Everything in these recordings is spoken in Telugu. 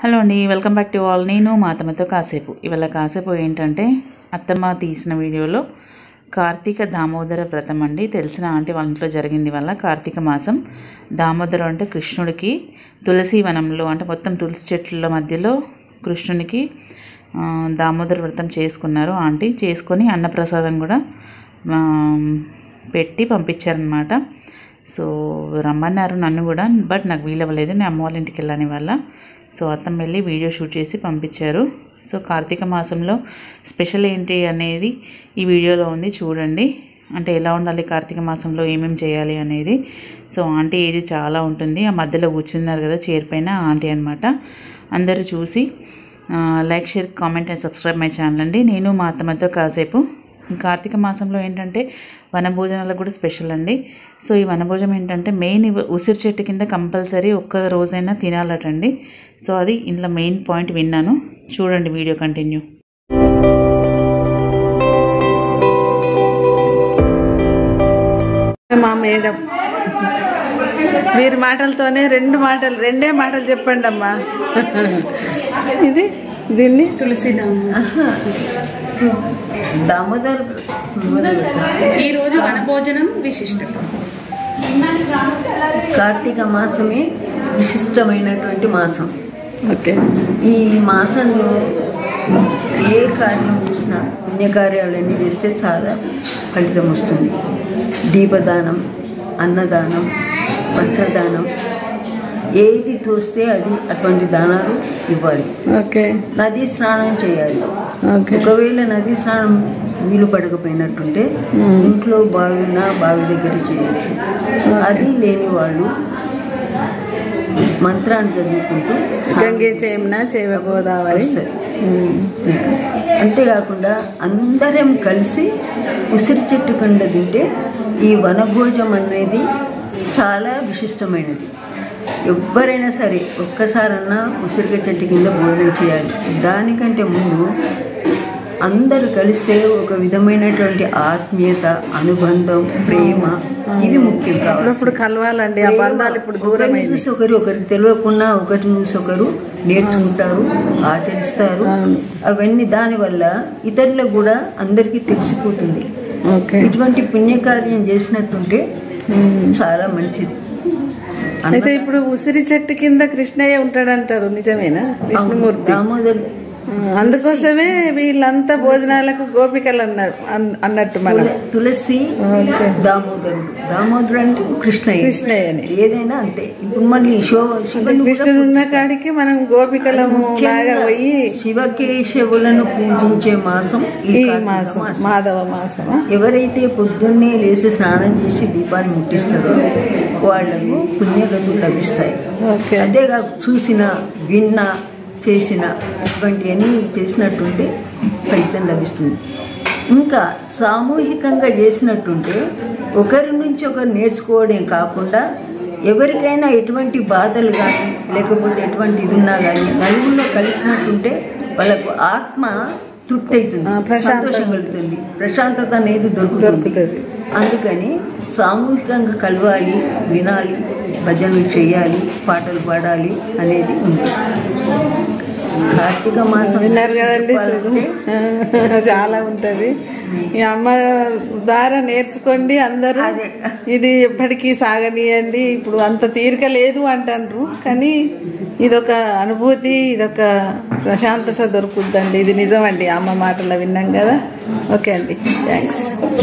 హలో అండి వెల్కమ్ బ్యాక్ టు ఆల్ నేను మా అత్తమ్మతో కాసేపు ఇవాళ కాసేపు ఏంటంటే అత్తమ్మ తీసిన వీడియోలో కార్తీక దామోదర వ్రతం అండి తెలిసిన ఆంటీ వాళ్ళ ఇంట్లో జరిగింది వల్ల కార్తీక మాసం దామోదరం అంటే కృష్ణుడికి తులసి వనంలో అంటే మొత్తం తులసి చెట్ల మధ్యలో కృష్ణునికి ఆ, దామోదర వ్రతం చేసుకున్నారు ఆంటీ చేసుకొని అన్నప్రసాదం కూడా ఆ, పెట్టి పంపించారనమాట సో రమ్మన్నారు నన్ను కూడా బట్ నాకు వీలవ్వలేదు నేను అమ్మ వాళ్ళ ఇంటికి వెళ్ళాను వల్ల సో అత్తమ్మ వెళ్ళి వీడియో షూట్ చేసి పంపించారు సో కార్తీక మాసంలో స్పెషల్ ఏంటి అనేది ఈ వీడియోలో ఉంది చూడండి అంటే ఎలా ఉండాలి కార్తీక మాసంలో ఏమేమి చేయాలి అనేది సో ఆంటీ ఏజ్ చాలా ఉంటుంది ఆ మధ్యలో కూర్చున్నారు కదా చైర్ పైన ఆంటీ అనమాట అందరూ చూసి like share comment and subscribe my channel అండి నేను మా అత్తమ్మతో కాసేపు ఈ కార్తీక మాసంలో ఏంటంటే వనభోజనాలకు కూడా స్పెషల్ అండి సో ఈ వనభోజనం ఏంటంటే మెయిన్ ఇవి- ఉసిరి చెట్టు కింద కంపల్సరీ ఒక్క రోజైనా తినాలటండి సో అది ఇందులో మెయిన్ పాయింట్ విన్నాను చూడండి వీడియో కంటిన్యూ మా మేడం వీరి మాటలతోనే రెండు మాటలు రెండే మాటలు చెప్పండి అమ్మా ఇది దీన్ని తులసి దామోదర్ ఈ రోజు వనభోజనం విశిష్టత కార్తీక మాసమే విశిష్టమైనటువంటి మాసం ఓకే ఈ మాసంలో ఏ కార్యం చేసినా పుణ్యకార్యాలన్నీ చేస్తే చాలా ఫలితం వస్తుంది దీపదానం అన్నదానం వస్త్రదానం ఏది తోస్తే అది అటువంటి దానాలు ఇవ్వాలి ఓకే నదీ స్నానం చేయాలి ఓకే ఒకవేళ నది స్నానం వీలు పడకపోయినట్టుంటే ఇంట్లో బావిన బావి దగ్గర చేయొచ్చు అది లేని వాళ్ళు మంత్రాన్ని చదువుకుంటూ స్నానం గంగే చేమన చేవ గోదావరి వస్తుంది అంతేకాకుండా అందరం కలిసి ఉసిరి చెట్టు కండ తింటే ఈ వనభోజం అనేది చాలా విశిష్టమైనది ఎవ్వరైనా సరే ఒక్కసారన్నా ఉసిరిక చెట్టు కింద భోజనం చేయాలి దానికంటే ముందు అందరూ కలిస్తే ఒక విధమైనటువంటి ఆత్మీయత అనుబంధం ప్రేమ ఇది ముఖ్యం కావాలి ఇప్పుడు కలవాలండి ఆ బంధాలు ఇప్పుడు ఒకరిని దూరమైంది చూసి ఒకరు ఒకరికి తెలియకుండా ఒకరిని చూసి ఒకరు నేర్చుకుంటారు ఆచరిస్తారు అవన్నీ దానివల్ల ఇతరులకు కూడా అందరికీ తెలిసిపోతుంది ఓకే ఇటువంటి పుణ్యకార్యం చేసినట్టుంటే చాలా మంచిది అయితే ఇప్పుడు ఉసిరి చెట్టు కింద కృష్ణయ్య ఉంటాడంటారు నిజమేనా విష్ణుమూర్తి దామోదర్ ఆ, అందుకోసమే వీళ్ళంతా భోజనాలకు గోపికలు అన్నారు అన్- అన్నట్టు మనం తుల- తులసి ఓకే దామోదరుడు దామోదరుడు అంటే కృష్ణయ్య కృష్ణయ్యని ఏదైనా అంతే ఇప్పుడు మళ్ళీ శివ శివుని కూడా కృష్ణుడు ఉన్న కాడికి మనం గోపికలము లాగా ముఖ్యంగా పోయి శివకేశవులను పూజించే మాసం ఈ ఈ కార్తీక మాసం మాధవ మాసమా ఎవరైతే పొద్దున్నే లేచి స్నానం చేసి దీపాన్ని ముట్టిస్తారో వాళ్లకు పుణ్యగతులు లభిస్తాయి ఓకే అదేగా చూసిన విన్న చేసిన ఇటువంటివన్నీ చేసినట్టుంటే ఫలితం లభిస్తుంది ఇంకా సామూహికంగా చేసినట్టుంటే ఒకరి నుంచి ఒకరు నేర్చుకోవడం కాకుండా ఎవరికైనా ఎటువంటి బాధలు కానీ లేకపోతే ఎటువంటి ఇది ఉన్నా కానీ నలుగురిలో కలిసినట్టుంటే వాళ్ళకు ఆత్మ తృప్తి అవుతుంది ఆ, ప్రశాంతత. సంతోషం కలుగుతుంది ప్రశాంతత అనేది దొరుకుతుంది దొరుకుతుంది. అందుకని సామూహికంగా కలవాలి వినాలి భజనలు చేయాలి పాటలు పాడాలి అనేది ఉంది కార్తీక మాసం విన్నారు కదండి చెప్పాలంటే చాలా ఉంటది ఈ అమ్మ ద్వారా నేర్చుకోండి అందరూ అదే. ఇది ఎప్పటికీ సాగనీయండి ఇప్పుడు అంత తీరిక లేదు అంటారు కానీ ఇదొక అనుభూతి ఇదొక ప్రశాంతత దొరుకుద్దండి ఇది నిజమండి అమ్మ మాటలు విన్నాం కదా ఓకే అండి థ్యాంక్స్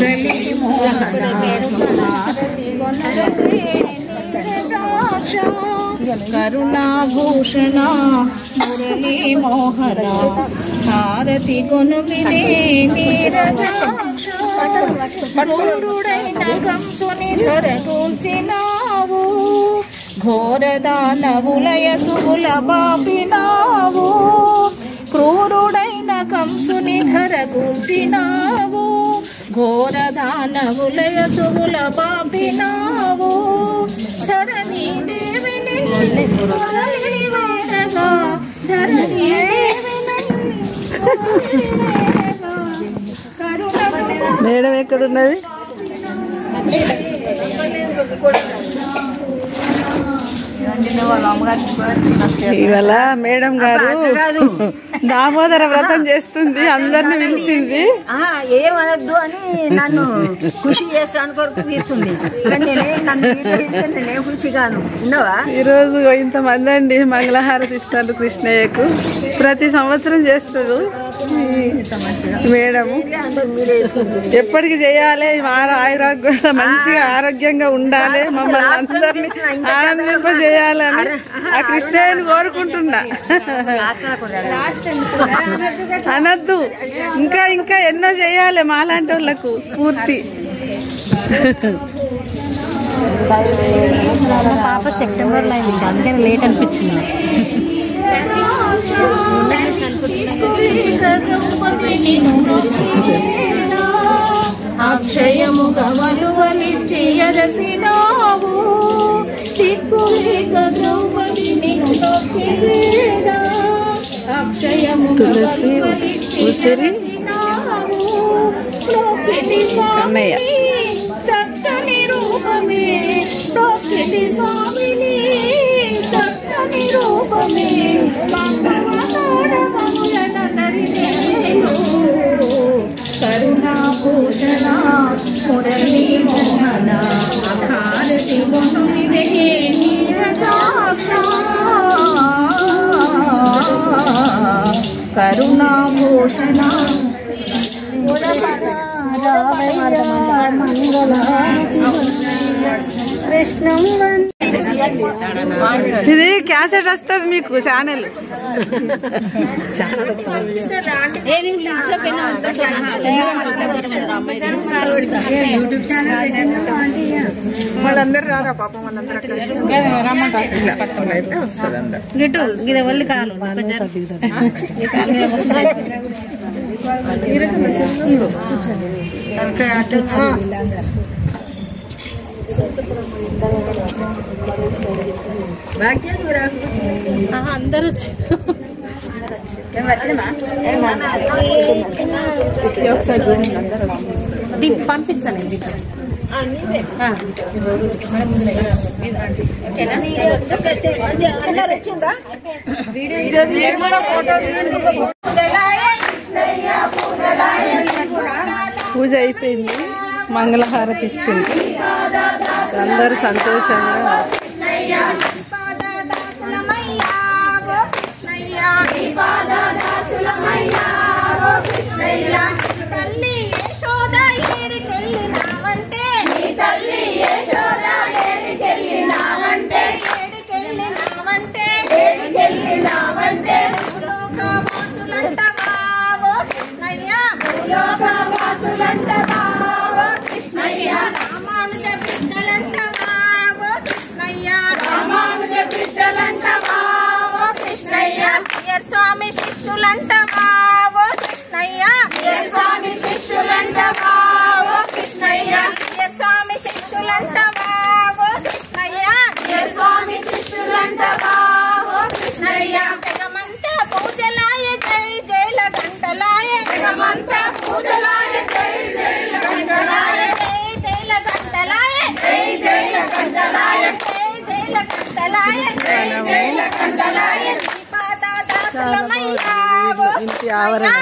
కరుణాభూషణ మురళీ మోహన హారతి కొనుమిదే నీరజాక్ష క్రూరుడైన కంసుని ధరగూల్చినావు ఘోర దానవులయ సుగుల బాపినావు క్రూరుడైన కంసుని ధరగూల్చినావు ఘోర దానవులయ సుగుల బాపినావు ధరణి దేవిని మురళి వేడగా ధరణి దేవిని మురళి వేడగా కరుణ మేడం ఎక్కడున్నది వాళ్ళ అమ్మగారికి ఇవాళ మేడం గారు దామోదర వ్రతం చేస్తుంది అందరిని పిలిచింది ఆ, ఏమనొద్దు అని నన్ను ఖుషి చేస్తాను కొరకు తీస్తుంది కానీ నేనే నన్ను వీడియో ఇస్తే నేనే ఖుషి కాను ఉండవా ఈ రోజు ఇంతమంది అండి మంగళహారతి ఇస్తారు కృష్ణయ్యకు ప్రతి సంవత్సరం చేస్తారు ఈ మేడము అందరూ మీరే వేసుకుంటుంది ఎప్పటికి చేయాలి ఆర- ఆరోగ్యంగా మంచిగా ఆరోగ్యంగా ఉండాలి మమ్మల్ని అందరినీ ఆనందింప చేయాలని ఆ కృష్ణయ్యని కోరుకుంటున్నా అనద్దు ఇంకా ఇంకా ఎన్నో చేయాలి మాలాంటి వాళ్ళకు స్ఫూర్తి పాప సెప్టెంబర్ లో అయింది అందుకని లేట్ అనిపించింది అక్షయము గమలువనిచ్చి అరసినావు దిక్కులేక ద్రౌపది నిన్ను నొక్కివేడా. అక్షయము తులసి, గమలువనిచ్చి ఉసిరి, అరసినావు. నొక్కిటి స్వామి కన్నయ్య. చక్కని రూపమే నొక్కిటి స్వామిని చక్కని రూపమే కరుణా భూషణ మురళీ మోహన భారతి మనునిదే నీరజాక్ష కరుణా భూషణ కృష్ణం ఇది క్యాసెట్ వస్తుంది మీకు ఛానల్ వాళ్ళందరూ రారా పాపం వాళ్ళందరూ అయితే వస్తుంది అందరు గిట్టు ఇది ఒళ్ళు కాలు అందరూ పంపిస్తాను పూజ అయిపోయింది మంగళహారతి ఇచ్చింది అందరూ సంతోషంగా తల్లి యశోద ఏడికెళ్ళినావంటే నీ తల్లి యశోద ఏడికెళ్ళినావంటే ఏడికెళ్ళినావంటే ఏడికెళ్ళినావంటే భూలోక వాసులంటవావో కృష్ణయ్య భూలోక వాసులంటవావో కృష్ణయ్య రామానుజ బిడ్డలంటవావో కృష్ణయ్య రామానుజ బిడ్డలంటవావో కృష్ణయ్య అయ్యర్ స్వామి శిష్యులంటవావో కృష్ణయ్య అయ్యర్ స్వామి శిష్యులంటవావో కృష్ణయ్య అయ్యర్ స్వామి శిష్యులంటవావో కృష్ణయ్య అయ్యర్ స్వామి శిష్యులంటవావో కృష్ణయ్య జగమంతా పూజలాయ జై జైల గంటలాయ జగమంతా పూజలాయ జై జైల గంటలాయ జై జైల గంటలాయ జై జైల గంటలాయ జై జైల గంటలాయ జై జైల గంటలాయ దీపాదాసులమయ్యా ఓ ఇంటి ఆవరణ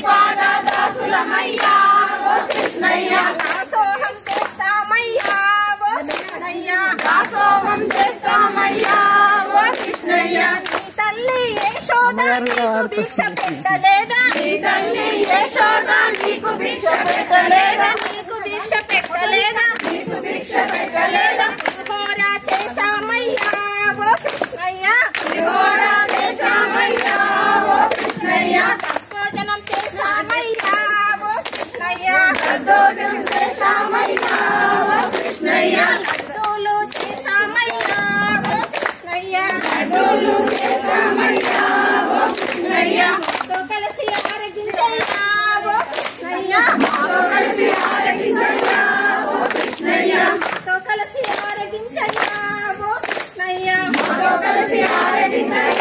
దీపాదాసులమయ్యా ఓ కృష్ణయ్య దాసోహం చేస్తామయ్యా ఓ కృష్ణయ్య దాసోహం చేస్తామయ్యా ఓ కృష్ణయ్య నీ తల్లి యశోద నీకు భిక్ష పెట్టలేదా నీ తల్లి యశోద నీకు భిక్ష పెట్టలేదా నీకు భిక్ష పెట్టలేదా నీకు భిక్ష పెట్టలేదా పులిహోర చేశామయ్యా ఓ కృష్ణయ్య పులిహోర చేశామయ్యా ఓ కృష్ణయ్య దద్దోజనం చేశామయ్యా ఓ కృష్ణయ్య దద్దోజనం చేశామయ్యా ఓ కృష్ణయ్య లడ్డూలు చేశామయ్యా ఓ కృష్ణయ్య లడ్డూలు చేశామయ్యా ఓ కృష్ణయ్య మాతో కలిసి ఆరగించయ్యా ఓ కృష్ణయ్య మాతో కలిసి ఆరగించయ్యా ఓ కృష్ణయ్య మాతో కలిసి ఆరగించయ్యా ఓ కృష్ణయ్య మాతో కలిసి ఆరగించయ్యా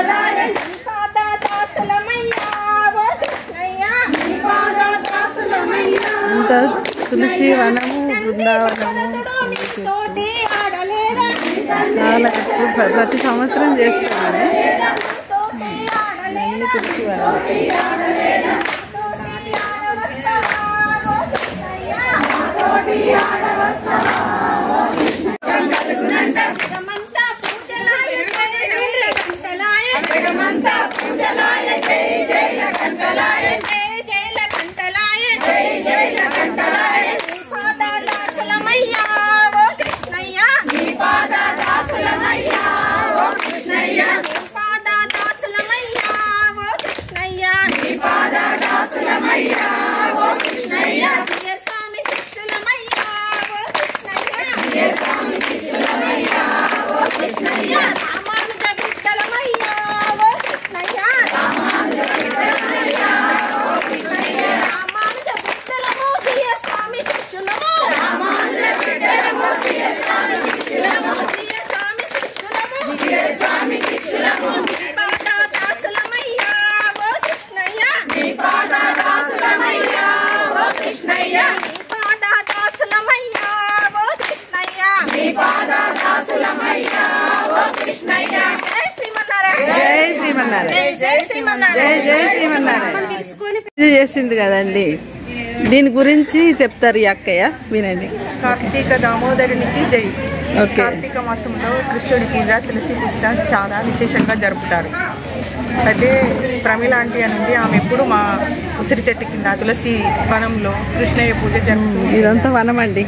దాసులమయ్యా ఓ కృష్ణయ్య నీ పాద దాసులమయ్యా అంత తులసి వనము బృందావనము తోటి ఆడలేదా చాలా ఎక్కువ ప్ర- ప్రతి సంవత్సరం చేస్తాము తోటి ఆడలేదా అన్ని తులసి వనం జగమంతా పూజలాయ జయ జయ గంటలాయ జగమంతా పూజలాయ జయ జయ గంటలాయ జయ జయ గంటలాయ జయ జయ గంటలాయ నీ పాద దాసులమయ్యా ఓ కృష్ణయ్య నీ పాద దాసులమయ్యా ఓ కృష్ణయ్య నీ పాద దాసులమయ్యా ఓ కృష్ణయ్య నీ పాద దాసులమయ్యా ఓ కృష్ణయ్య ప్రియ స్వామి శిష్యులమయ్యా ఓ కృష్ణయ్య స్వామి శిష్యులమయ్యా ఓ కృష్ణయ్య రామానుజ బిడ్డలమయ్యా ఓ కృష్ణయ్య రామానుజ బిడ్డలమయ్యా ఓ కృష్ణయ్య రామానుజ బిడ్డలము ప్రియ స్వామి శిష్యులము రామానుజ బిడ్డలము ప్రియ స్వామి శిష్యులము ప్రియ స్వామి శిష్యులము ప్రియ స్వామి శిష్యులము నీ పాద దాసులమయ్యా ఓ కృష్ణయ్య నీ పాద దాసులమయ్యా ఓ కృష్ణయ్య నీ పాద దాసులమయ్యా ఓ కృష్ణయ్య నీ పాద దాసులమయ్యా ఓ కృష్ణయ్య జై శ్రీమన్నారాయణ జై శ్రీమన్నారాయణ జై జై శ్రీమన్నారాయణ జై జై శ్రీమన్నారాయణ ఇది చేసింది కదండి దీని గురించి చెప్తారు ఈ అక్కయ్య వినండి కార్తీక దామోదరునికి జై ఓకే కార్తీక మాసంలో కృష్ణుడికి ఇలా తులసి పుష్ట చాలా విశేషంగా జరుపుతారు అయితే ప్రమిళ ఆంటీ అని ఉంది ఆమె ఎప్పుడు మా ఉసిరి చెట్టు కింద తులసి వనంలో కృష్ణయ్య పూజ జరుపు ఇదంతా వనం అండి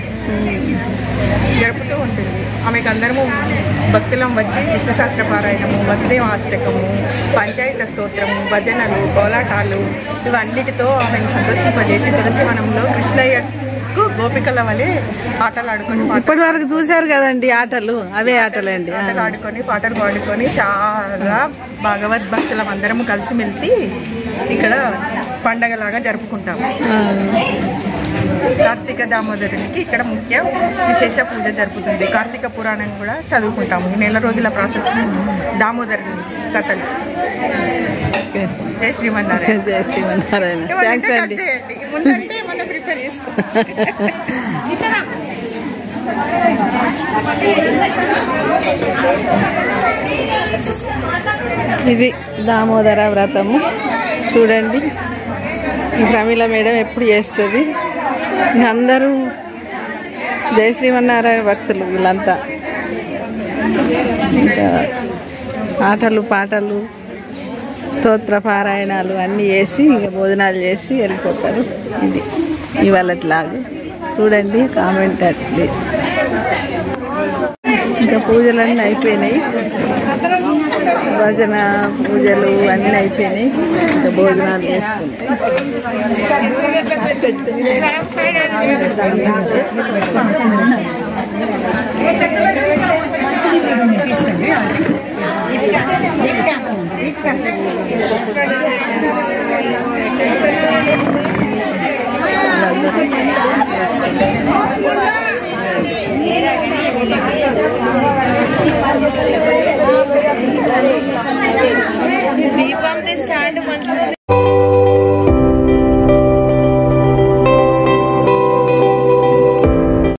జరుపుతూ ఉంటుంది ఆమెకు అందరము భక్తులం వచ్చి విష్ణు సహస్ర పారాయణము వసుదేవ అష్టకము పంచాయత స్తోత్రము భజనలు కోలాటాలు ఇవన్నిటితో ఆమెను సంతోషింపజేసి తులసి వనంలో కృష్ణయ్యకు గోపికల వలె ఆటలు ఆడుకొని పాటలు ఇప్పటి వరకు చూశారు కదండి ఆటలు అవే ఆటలండి ఆ. పాటలు ఆడుకొని పాటలు పాడుకొని చాలా భగవద్భక్తులం అందరం కలిసిమెలిసి ఇక్కడ పండగలాగా జరుపుకుంటాం ఆ. కార్తీక దామోదరునికి ఇక్కడ ముఖ్య విశేష పూజ జరుపుతుంది కార్తీక పురాణం కూడా చదువుకుంటాము ఈ నెల రోజుల ప్రాసెస్ దామోదరుని కథలు ఓకే. జై శ్రీమన్నారాయణ జై శ్రీమన్నారాయణ థ్యాంక్స్ ఏమన్నా అండి కట్ చేయండి. ముందంటే మనం ప్రిపేర్ చేసుకోవచ్చు ఇది దామోదర వ్రతము చూడండి ఈ ప్రమీల మేడం ఎప్పుడు చేస్తుంది ఇంక అందరూ జయ శ్రీమన్నారాయణ భక్తులు వీళ్ళంతా ఇంకా ఆటలు పాటలు స్తోత్ర పారాయణాలు అన్నీ చేసి ఇంకా భోజనాలు చేసి వెళ్ళిపోతారు ఇది ఇవాళట్లాగా చూడండి కామెంట్ అట్లే ఇంకా పూజలన్నీ అయిపోయినాయి భజన పూజలు అన్నీ అయిపోయినాయి ఇంకా భోజనాలు చేసుకుంటాం దీపం స్టాండ్ మంచిగా